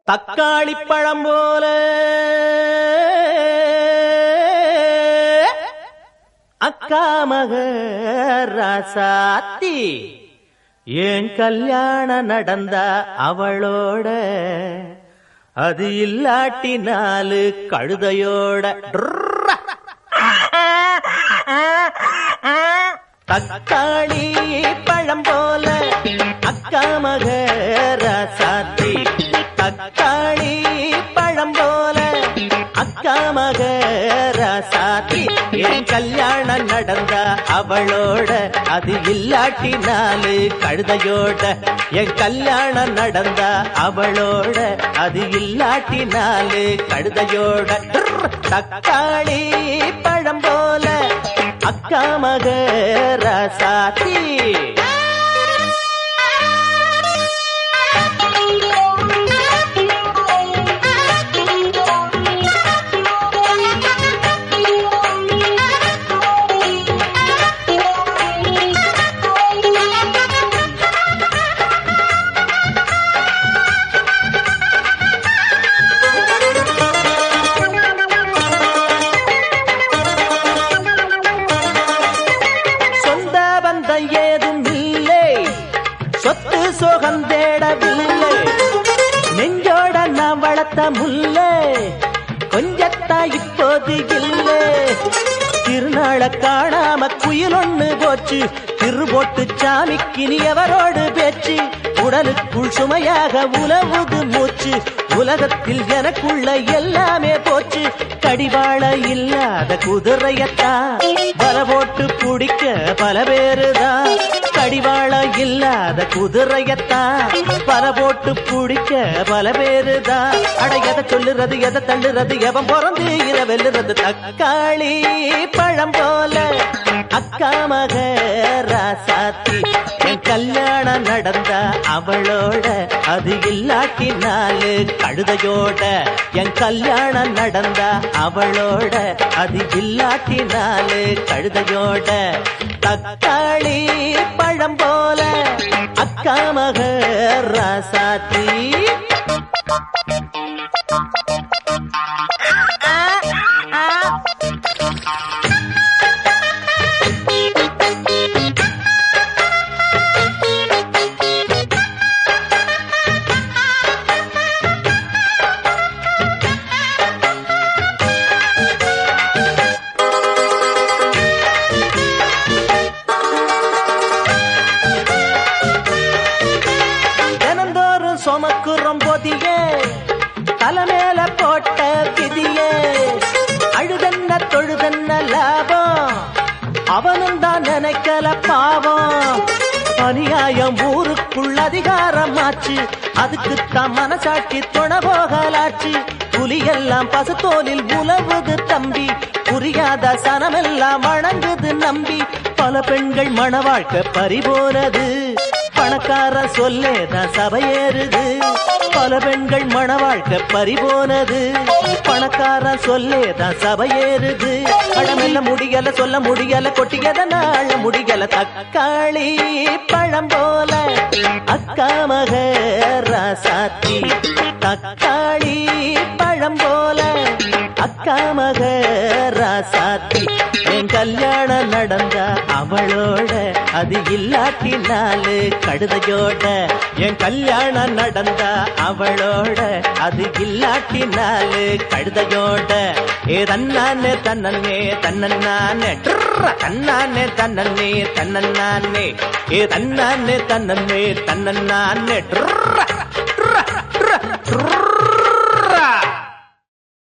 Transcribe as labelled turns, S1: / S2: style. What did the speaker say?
S1: தக்காளி பழம் போல அக்கா மக ராசாத்தி ஏன் கல்யாணம் நடந்தா அவளோட அது இல்லாட்டி நாலு கழுதையோட ட்ரா. தக்காளி பழம் போல அக்கா மக ராசாத்தி தக்காளி பழம் போல அக்கா மக ராசாத்தி என் கல்யாணம் நடந்தா அவளோட அது இல்லாட்டி நாலு கழுதையோட என் கல்யாணம் நடந்தா அவளோட அது இல்லாட்டி நாலு கழுதையோட ட்ர். தக்காளி பழம் போல அக்கா மக ராசாத்தி சொந்த பந்தம் ஏதும் இல்லை சொத்து சோகம் தேடவில்லை நெஞ்சோட நான் வளர்த்த முல்லை கொஞ்சத்தா இப்போது இல்லை திருநாள காணாம குயில் ஒண்ணு போச்சு திருபோட்டு சாமிக்கு நீ எவரோடு பேச்சு உடலுக்குள் சுமையாக உலவுது மூச்சு உலகத்தில் எனக்குள்ள எல்லாமே போச்சு கடிவாள இல்லாத குதிரையத்தான் பல போட்டு பிடிக்க பல பேருதான் கடிவாள இல்லாத குதிரையத்தான் பல போட்டு பிடிக்க பல பேருதான் அட எதை சொல்லுறது எதை தள்ளுறது எவன் பிறந்து இத வெல்லுறது தக்காளி பழம் போல அக்கா மக ராசாத்தி என் கல்யாணம் நடந்தா அவளோட அது இல்லாட்டி நாலு கழுதையோட என் கல்யாணம் நடந்தா அவளோட அது இல்லாட்டி நாலு கழுதையோட தக்காளி பழம் போல அக்கா மக ராசாத்தி தினந்தோறும் சுமக்குறோம் போதியே தலைமேல போட்ட விதியே அழுதன்ன தொழுதன்ன லாபம் அவனும் தான் நினைக்கல பாவம் அநியாயம் ஊருக்குள் அதிகாரமாச்சு அதுக்குத்தான் மனசாட்சி துணை போகலாச்சு புலியெல்லாம் பசுத்தோலில் உலவுது தம்பி புரியாத சனமெல்லாம் வணங்குது நம்பி பல பெண்கள் மண வாழ்க்கை பறிபோனது பணக்கார சொல்லேதான் சபையேறுது பல பெண்கள் மண வாழ்க்கை பறிபோனது பணக்கார சொல்லேதான் சபையேறுது படமெல்ல முடியல சொல்ல முடியல கொட்டியத நாள முடியல தக்காளி பழம் போல அக்கா மக ராசாத்தி தக்காளி பழம் போல அக்கா மக ராசாத்தி என் கல்யாணம் நடந்தா அவளோட அது இல்லாட்டி நாலு கழுதையோட என் கல்யாணம் நடந்தா அவளோட அது இல்லாட்டி நாலு கழுதையோட ஏ தன்னானே தன்னே தன்னே தன்னானே தன்னே தன்னே ஏ தன்னானே தன்னே தன்னே